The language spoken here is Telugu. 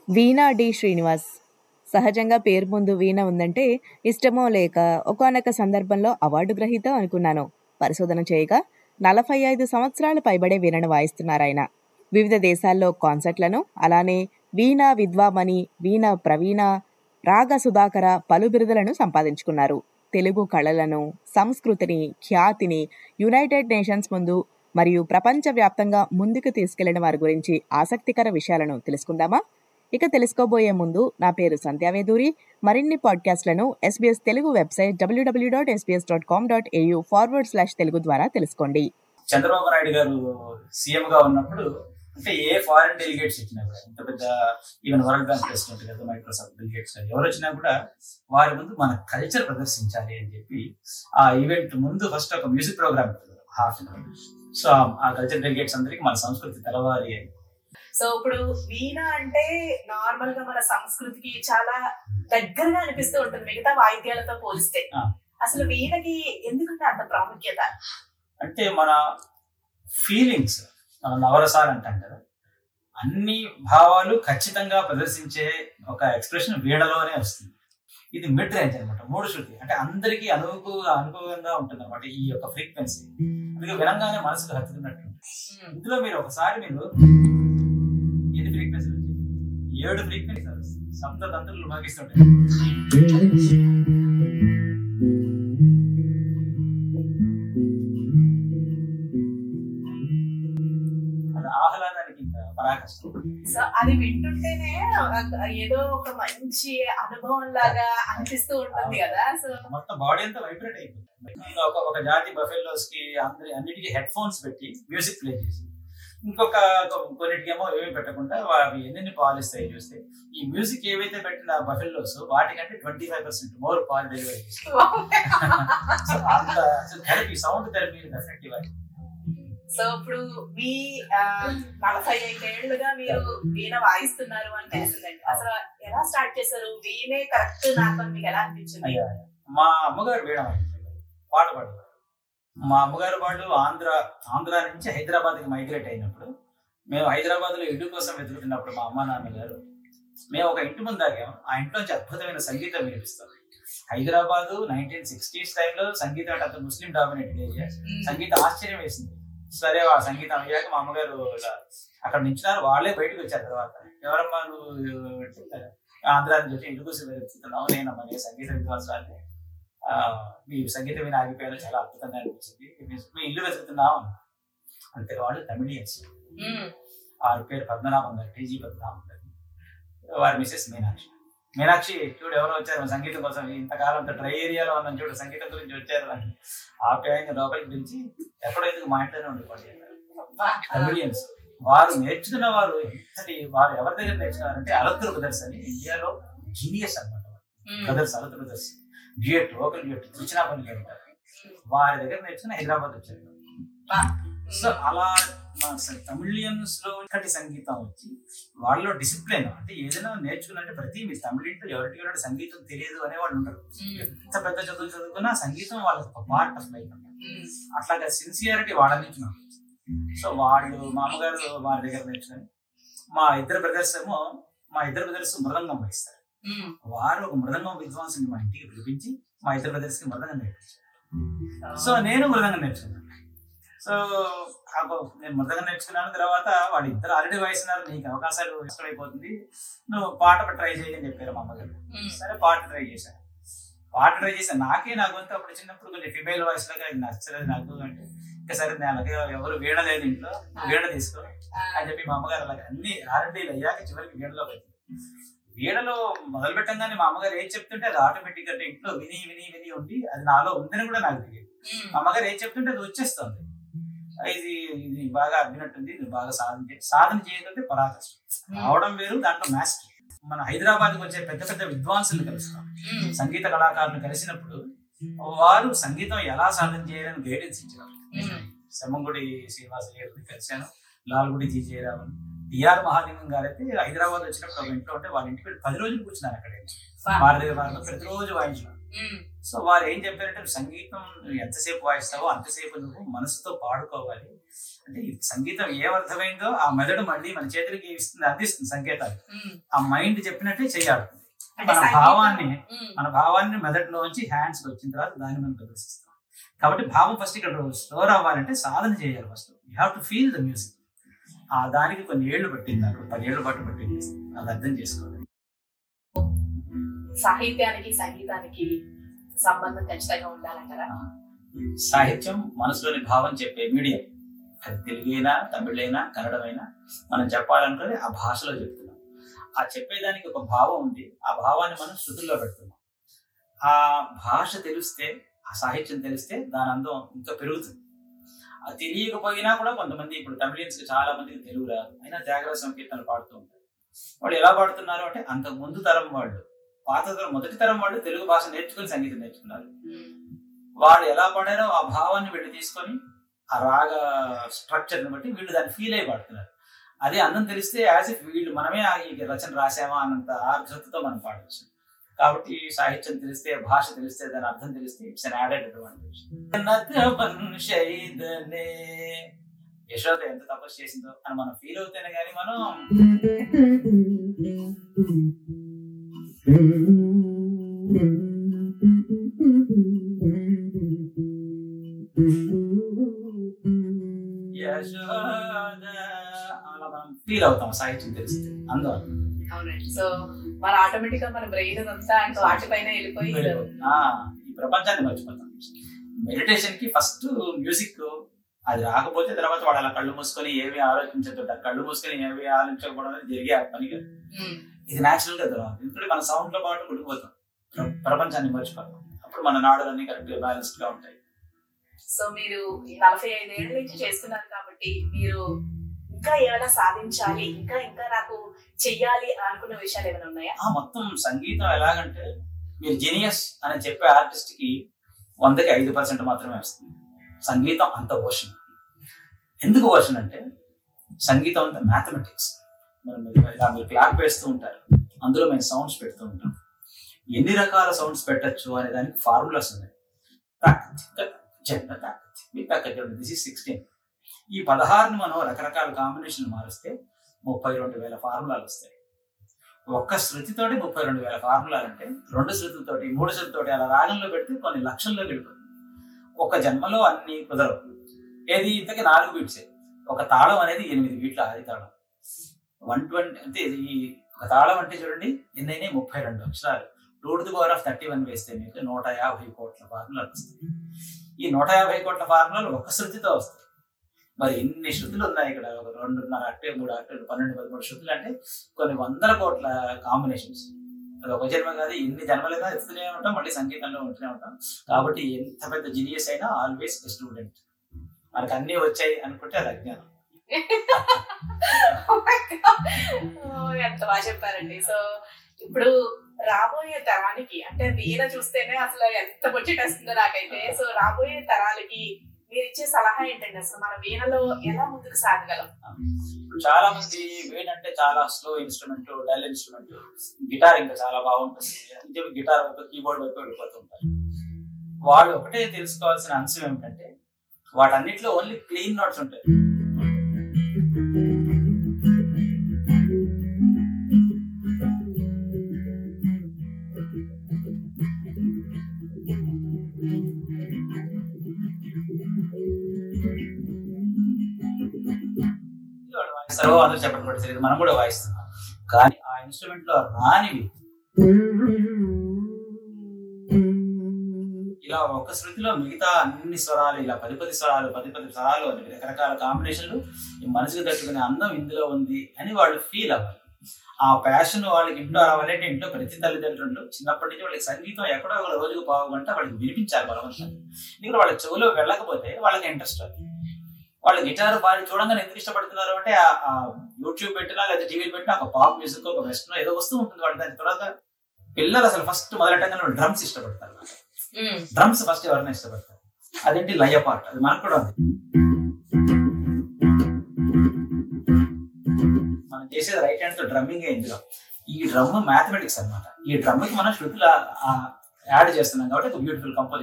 వీణా డి శ్రీనివాస్ సహజంగా పేరు ముందు వీణ ఉందంటే ఇష్టమో లేక ఒకానొక సందర్భంలో అవార్డు గ్రహీత అనుకున్నాను పరిశోధన చేయగా నలభై ఐదు సంవత్సరాలు పైబడే వీణను వాయిస్తున్నారాయన వివిధ దేశాల్లో కాన్సర్ట్లను అలానే వీణా విద్వామణి వీణ ప్రవీణ రాగ సుధాకర పలు బిరుదులను సంపాదించుకున్నారు తెలుగు కళలను సంస్కృతిని ఖ్యాతిని యునైటెడ్ నేషన్స్ ముందు మరియు ప్రపంచవ్యాప్తంగా ముందుకు తీసుకెళ్లిన వారి గురించి ఆసక్తికర విషయాలను తెలుసుకుందామా ఇక తెలుసుకోబోయే ముందు నా పేరు సంధ్యావేదూరి మరిన్ని పాడ్కాస్ట్లను SBS Telugu website WWW dot SBS dot com dot AU forward slash Telugu ద్వారా తెలుసుకోండి చంద్రబాబు నాయుడు గారు సీఎం గా ఉన్నప్పుడు అంటే ఏ ఫారిన్ డెలిగేట్స్ వచ్చినా కూడా ఇంత పెద్ద ఈవెన్ వరల్డ్ బ్యాంక్ ప్రెసిడెంట్ కదా మైక్రోసాఫ్ట్ డెలిగేట్స్ ఎవరు వచ్చినా కూడా వారి ముందు మన కల్చర్ ప్రదర్శించాలి అని చెప్పి ఆ ఈవెంట్ ముందు ఫస్ట్ ఒక music programme half an hour so uh culture delegates అందరికి మన సంస్కృతి తెలవాలి అని సో ఇప్పుడు వీణ అంటే నార్మల్ గా మన సంస్కృతికి చాలా దగ్గరగా అనిపిస్తూ ఉంటుంది మిగతా వాయిద్యాలతో పోలిస్తే ఆ. అసలు వీణకి ఎందుకంటే అంత ప్రాముఖ్యత అంటే మన ఫీలింగ్స్ మన నవరసాలు అంటాం కదా అన్ని భావాలు ఖచ్చితంగా ప్రదర్శించే ఒక ఎక్స్ప్రెషన్ వీణలోనే వస్తుంది ఇది మిడ్ రేంజ్ అనమాట మూడు శృతి అంటే అందరికీ అనుభవ అనుభవంగా ఉంటుంది అనమాట ఈ యొక్క ఫ్రీక్వెన్సీ అందుకే వినంగానే మనసుకు హత్తుకున్నట్టు ఉంటుంది. ఇందులో మీరు ఒకసారి మీరు ఎన్ని ఫ్రీక్వెన్సీలు వచ్చాయి ఏడు ఫ్రీక్వెన్సీ సప్త తంత్రులు భాగిస్తుంటాయి అది ఆహ్లాదానికి ఇంకా పరాకష్టం సో అది వింటుంటేనే ఒక- ఏదో ఒక మంచి అనుభవం లాగా అనిపిస్తూ ఉంటుంది కదా సో మొత్తం బాడీ అంతా వైబ్రేట్ అయిపోతుంది ఇంకా ఒక ఒక జాతి బఫెల్లోస్ కి అందరి అన్నిటికీ హెడ్ ఫోన్స్ పెట్టి మ్యూజిక్ ప్లే చేసి ఇంకొక కొ- కొన్నిటికేమో ఏమీ పెట్టకుండా అవి ఎన్ని పాలిస్తాయి చూస్తే ఈ మ్యూజిక్ ఏవైతే పెట్టిన బఫెల్లోస్ వాటికంటే ట్వంటీ ఫైవ్ పర్సెంట్ మోర్ పాల్ డెలివరీ సో అంత థెరపీ సౌండ్ థెరపీ ఎఫెక్టివ్ అది సో ఇప్పుడు మీ ఆ, నలభై ఐదేళ్లుగా మీరు వీణ వాయిస్తున్నారు అని తెలిసిందండి అసలు ఎలా స్టార్ట్ చేశారు వీణే కరెక్ట్ నాకు అని మీకు ఎలా అనిపించింది అయ్యా మా అమ్మగారు వీణ వాయించేవారు. పాట పాడేవారు మా అమ్మగారు వాళ్ళు ఆంధ్ర ఆంధ్ర నుంచి హైదరాబాద్కి మైగ్రేట్ అయినప్పుడు మేము హైదరాబాద్ లో ఇల్లు కోసం వెతుకుతున్నప్పుడు మా అమ్మ నాన్నగారు మేము ఒక ఇంటి ముందు ఆగాం ఆ ఇంట్లోంచి అద్భుతమైన సంగీతం వినిపిస్తాం హైదరాబాద్ నైన్టీన్ సిక్స్టీస్ టైంలో సంగీతం అంటే అంత ముస్లిం డామినేటెడ్ ఏరియా సంగీతం ఆశ్చర్యం వేసింది సరే ఆ సంగీతం అయ్యాక మా అమ్మగారు ఇలా అక్కడ నించున్నారు వాళ్ళే బయటకు వచ్చారు తర్వాత ఎవరమ్మా నువ్వు అంటే, ఆంధ్ర నుంచి వచ్చి ఇల్లు కోసం వెతుకుతున్నావు నేనమ్మా నేను సంగీత విద్వాంసాన్ని ఆ, మీ సంగీతం విని ఆగిపోయారు చాలా అద్భుతంగా అనిపించింది మీ- మీ ఇల్లు వెతుకుతున్నావు అన్నారు. అంతే వాళ్ళు తమిళియన్స్ మ్మ్. వారి పేరు పద్మనాభం గారు టీజీ పద్మనాభం గారు వారి మిసెస్ మీనాక్షి మీనాక్షి చూడు ఎవరో వచ్చారు సంగీతం కోసం ఇంతకాలం అంత డ్రై ఏరియాలో ఉన్నాం చూడు సంగీతం గురించి వచ్చారు అని ఆప్యాయంగా లోపలికి పిలిచి ఎక్కడైతే మా ఇంట్లోనే ఉండిపోండి అన్నారు. తమిళియన్స్ వారు నేర్చుకున్న వారు ఎంతటి వారు ఎవరి దగ్గర నేర్చుకున్నారంటే అలత్తూరు బ్రదర్స్ అని ఇండియాలో జీనియస్ అనమాట మ్మ్. Brothers Alathur brothers duet local duet Tiruchinapalli అంటారు వారి దగ్గర నేర్చుకుని హైదరాబాద్ వచ్చారు సో అలా మా స- తమిళియన్స్ లో ఒకటి సంగీతం వచ్చి వాళ్ళలో డిసిప్లిన్ అంటే ఏదైనా నేర్చుకున్నంటే ప్రతి మీ తమిళింట్లో ఎవరికి ఎవరికి సంగీతం తెలియదు అనేవాళ్ళు ఉంటారు మ్మ్. ఎంత పెద్ద చదువు చదువుకున్నా సంగీతం వాళ్ళకి ఒక పార్ట్ ఆఫ్ లైఫ్ అన్నమాట మ్మ్. అట్లాగా సిన్సియారిటీ వాళ్ళ నుంచి నాకు సో వాళ్ళు మా అమ్మగారు వారి దగ్గర నేర్చుకుని మా ఇద్దరు బ్రదర్స్ ఏమో మా ఇద్దరు బ్రదర్స్ మృదంగం వహిస్తారు మ్మ్. వారు ఒక మృదంగం విద్వాంసుని మా ఇంటికి పిలిపించి మా ఇద్దరు బ్రదర్స్ కి మృదంగం నేర్పించారు సో నేను మృదంగం నేర్చుకున్నాను సో అబ్బో, నేను మృదంగం నేర్చుకున్నాను తర్వాత వాళ్ళు ఇద్దరు ఆల్రెడీ వయసున్నారు నీకు అవకాశాలు ఇష్టమైపోతుంది నువ్వు పాట ట్రై చేయని చెప్పారు మా అమ్మగారు మ్మ్. సరే పాట ట్రై చేశాను పాట ట్రై చేశాను నాకే నా గొంతు అప్పుడు చిన్నప్పుడు కొంచెం ఫిమేల్ వాయిస్ లాగా ఇది నచ్చలేదు నాకు అంటే ఇంకా సరే నేను అలాగే ఎవరు వీణ లేదు ఇంట్లో నువ్వు వీణ తీసుకో అని చెప్పి మా అమ్మగారు అలాగే అన్ని ఆర్ఎండీలు అయ్యాక చివరికి వీణలో వచ్చింది వీణలో మొదలు పెట్టంగానే మా అమ్మగారు ఏం చెప్తుంటే అది ఆటోమేటిక్ అంటే ఇంట్లో విని విని విని ఉండి అది నాలో ఉందని కూడా నాకు తెలియదు మ్మ్. మా అమ్మగారు ఏం చెప్తుంటే అది వచ్చేస్తుంది ఇది ఇది బాగా అబ్బినట్టుంది ఇది బాగా సాధన చే సాధన చేయగలిగితే పరాకష్టం రావడం వేరు దాంట్లో మాస్టర్ మన హైదరాబాద్కి వచ్చే పెద్ద పెద్ద విద్వాంసులు కలుస్తాం మ్మ్. సంగీత కళాకారులు కలిసినప్పుడు వారు సంగీతం ఎలా సాధన చేయాలని గైడెన్స్ ఇచ్చారు మ్మ్. సెమ్మంగుడి శ్రీనివాస గారిని కలిశాను లాల్గుడి జీ జయరామన్ టిఆర్ మహాలింగం గారు అయితే హైదరాబాద్ వచ్చినప్పుడు ఒక ఇంట్లో ఉంటే వాళ్ళ ఇంటికి వెళ్ళి పది రోజులు కూర్చున్నారు అక్కడ వా. వారి దగ్గర వాళ్ళు ప్రతిరోజు వాయించినారు మ్మ్. సో వారు ఏం చెప్పారంటే నువ్వు సంగీతం నువ్వు ఎంతసేపు వాయిస్తావో అంతసేపు నువ్వు మనసుతో పాడుకోవాలి అంటే ఈ సంగీతం ఏమర్థమైందో ఆ మెదడు మళ్ళీ మన చేతులకి ఇస్తుంది అందిస్తుంది సంకేతాలు ఉమ్. ఆ మైండ్ చెప్పినట్టే చేయాలి అంటే మన సంగీతం- భావాన్ని ఉమ్. మన భావాన్ని మెదడులోంచి హ్యాండ్స్ వచ్చిన తర్వాత దాన్ని మనం ప్రదర్శిస్తాం కాబట్టి భావం ఫస్ట్ ఇక్కడ స్టోర్ అవ్వాలంటే సాధన చేయాలి first you have to feel the music ఆ దానికి కొన్ని ఏళ్ళు పట్టింది నాకు పది ఏళ్ళు పట్టు పట్టింది అది అర్థం చేసుకోవాలి సాహిత్యానికి సంగీతానికి సంబంధం ఖచ్చితంగా ఉండాలంటారా సాహిత్యం మనసులోని భావం చెప్పే మీడియం అది తెలుగైనా తమిళైనా కన్నడమైనా మనం చెప్పాలనుకుని ఆ భాషలో చెప్తున్నాం ఆ చెప్పేదానికి ఒక భావం ఉంది ఆ భావాన్ని మనం శృతుల్లో పెడుతున్నాం ఆ భాష తెలిస్తే ఆ సాహిత్యం తెలిస్తే దాని అందం ఇంకా పెరుగుతుంది అది తెలియకపోయినా కూడా కొంతమంది ఇప్పుడు తమిళియన్స్ చాలా మందికి తెలుగు రాదు అయినా త్యాగరాజ సంకీర్తనలు పాడుతూ ఉంటారు వాళ్ళు ఎలా పాడుతున్నారు అంటే అంత ముందు తరం వాళ్ళు పాత తరం మొదటి తరం వాళ్ళు తెలుగు భాష నేర్చుకుని సంగీతం నేర్చుకున్నారు ఉమ్. వాడు ఎలా పాడారో ఆ భావాన్ని వీళ్ళు తీసుకొని ఆ రాగ స్ట్రక్చర్ని బట్టి వీళ్ళు దాన్ని ఫీల్ అయి పాడుతున్నారు అదే అన్నం తెలిస్తే యాజ్ ఇఫ్ వీళ్ళు మనమే ఆ ఈ రచన రాసామా అన్నంత ఆర్ద్రతతో మనం పాడవచ్చు కాబట్టి సాహిత్యం తెలిస్తే భాష తెలిస్తే దాని అర్థం తెలిస్తే it's an added advantage Yashoda ఎంత తపస్సు చేసిందో అని మనం ఫీల్ అవుతేనే కానీ మనం యశోద అలా మనం ఫీల్ అవుతాం సాహిత్యం తెలిస్తే అందువల్ల అవునండి సో మన ఆటోమేటిక్ గా మన బ్రెయిన్ అంతా ఇంకా వాటిపైన వెళ్ళిపోయి ఆ, ఈ ప్రపంచాన్ని మర్చిపోతాం మెడిటేషన్ కి ఫస్ట్ మ్యూజిక్ అది రాకపోతే తర్వాత వాడు అలా కళ్ళు మూసుకొని ఏమి ఆలోచించదు కళ్ళు మూసుకొని ఏమి ఆలోచించకపోవడం అనేది జరిగే పని కాదు ఉమ్. ఇది న్యాచురల్ గా దొరకదు ఎందుకంటే మన సౌండ్ లో పాటు కొడిపోతాం ప్ర- ప్రపంచాన్ని మర్చిపోతాం అప్పుడు మన నాడులన్నీ కరెక్ట్ గా బ్యాలెన్స్డ్ గా ఉంటాయి సో మీరు ఈ నలభై ఐదేళ్ల నుంచి చేస్తున్నారు కాబట్టి మీరు ఇంకా ఏమైనా సాధించాలి ఇంకా ఇంకా నాకు చెయ్యాలి అనుకున్న విషయాలు ఏమైనా ఉన్నాయా ఆ మొత్తం సంగీతం ఎలాగంటే మీరు జీనియస్ అని చెప్పే ఆర్టిస్ట్ కి వందకి ఐదు పర్సెంట్ మాత్రమే వస్తుంది సంగీతం అంత ఓషన్ ఎందుకు ఓషన్ అంటే సంగీతం అంత మ్యాథమెటిక్స్ మనం మీరు ఇలా మీరు క్లాక్ వేస్తూ ఉంటారు అందులో మేము సౌండ్స్ పెడుతూ ఉంటాం ఎన్ని రకాల సౌండ్స్ పెట్టచ్చు అనే దానికి ఫార్ములాస్ ఉన్నాయి తాక్, తిక్, జన్, తాక్, తిక్, తాక్, జన్. దిస్ ఇస్ సిక్స్టీన్ ఈ పదహారుని మనం రకరకాల కాంబినేషన్ మారిస్తే ముప్పై రెండు వేల ఫార్ములాలు వస్తాయి ఒక్క శృతితోటి ముప్పై రెండు వేల ఫార్ములాలు అంటే రెండు శృతులతోటి మూడు శృతితోటి అలా రాగంలో పెడితే కొన్ని లక్షల్లో వెళ్ళిపోతుంది ఒక జన్మలో అన్ని కుదరవు ఏది ఇంతకి నాలుగు బీట్సే ఒక తాళం అనేది ఎనిమిది బీట్ల ఆది తాళం వన్ ట్వంటీ అంటే ఇది ఈ ఒక తాళం అంటే చూడండి ఎన్నైనా ముప్పై రెండు అక్షరాలు two to power of thirty one వేస్తే మీకు నూట యాభై కోట్ల ఫార్ములాలు వస్తాయి ఈ నూట యాభై కోట్ల ఫార్ములాలు ఒక శృతితో వస్తాయి మరి ఎన్ని శృతులు ఉన్నాయి ఇక్కడ ఒక రెండున్నర అట్టే మూడు అట్టే పన్నెండు పదమూడు శృతులు అంటే కొన్ని వందల కోట్ల కాంబినేషన్స్ అది ఒక జన్మ కాదు ఎన్ని జన్మలుగా ఎత్తుతూనే ఉంటాం మళ్ళీ సంగీతంలో ఉంటూనే ఉంటాం కాబట్టి ఎంత పెద్ద జీనియస్ అయినా ఆల్వేస్ స్టూడెంట్ మనకు అన్నీ వచ్చాయి అనుకుంటే అది అజ్ఞానం Oh my God. Oh, ఎంత బాగా చెప్పారండి సో ఇప్పుడు రాబోయే తరానికి అంటే వీణ చూస్తేనే అసలు ఎంత ముచ్చటేస్తుందో నాకైతే సో రాబోయే తరాలకి మీరు ఇచ్చే సలహా ఏంటండి అసలు మన వీణలో ఎలా ముందుకు సాగగలం ఇప్పుడు చాలా మంది వీణ అంటే చాలా slow instrument dull instrument guitar ఇంకా చాలా బాగుంటుంది అని చెప్పి గిటార్ వైపు కీబోర్డ్ వైపు వెళ్ళిపోతూ ఉంటారు వాళ్ళు ఒకటే తెలుసుకోవాల్సిన అంశం ఏమిటంటే వాటన్నిటిలో ఓన్లీ క్లీన్ నోట్స్ ఉంటాయి వాళ్ళు వాయిస్తారు అందరూ చెప్పడం కూడా తెలియదు మనం కూడా వాయిస్తున్నాం కానీ ఆ ఇన్స్ట్రుమెంట్ లో రానివి ఇలా ఒక శృతిలో మిగతా అన్ని స్వరాలు ఇలా పది పది స్వరాలు పది పది స్వరాలు అని రకరకాల కాంబినేషన్లు ఈ మనసుకు తట్టుకునే అందం ఇందులో ఉంది అని వాళ్ళు ఫీల్ అవ్వాలి ఆ ప్యాషన్ వాళ్ళకి ఇంట్లో రావాలంటే ఇంట్లో ప్రతి తల్లిదండ్రులు చిన్నప్పటి నుంచి వాళ్ళకి సంగీతం ఎక్కడో ఒక రోజుకు పావు గంట వాళ్ళకి వినిపించాలి బలవంతంగా ఎందుకంటే వాళ్ళ చెవులో వెళ్ళకపోతే వాళ్ళకి ఇంట్రెస్ట్ రాదు వాళ్ళు గిటార్ వారి చూడంగానే ఎందుకు ఇష్టపడుతున్నారు అంటే ఆ- ఆ యూట్యూబ్ పెట్టినా లేదా టీవీలు పెట్టినా ఒక పాప్ మ్యూజిక్ ఒక వెస్టర్న్ ఏదో వస్తూ ఉంటుంది వాళ్ళు దాని తర్వాత పిల్లలు అసలు ఫస్ట్ మొదలెట్టగానే డ్రమ్స్ ఇష్టపడతారు డ్రమ్స్ ఫస్ట్ ఎవరైనా ఇష్టపడతారు అదేంటి లయ పార్ట్ అది మనకు కూడా ఉంది మనం చేసేది రైట్ హ్యాండ్ తో డ్రమ్మింగ్ ఇందులో ఈ డ్రమ్ మ్యాథమెటిక్స్ అన్నమాట ఈ డ్రమ్ కి మనం శృతుల ఆ యాడ్ చేస్తున్నాం కాబట్టి ఒక బ్యూటిఫుల్ కంపోజిషన్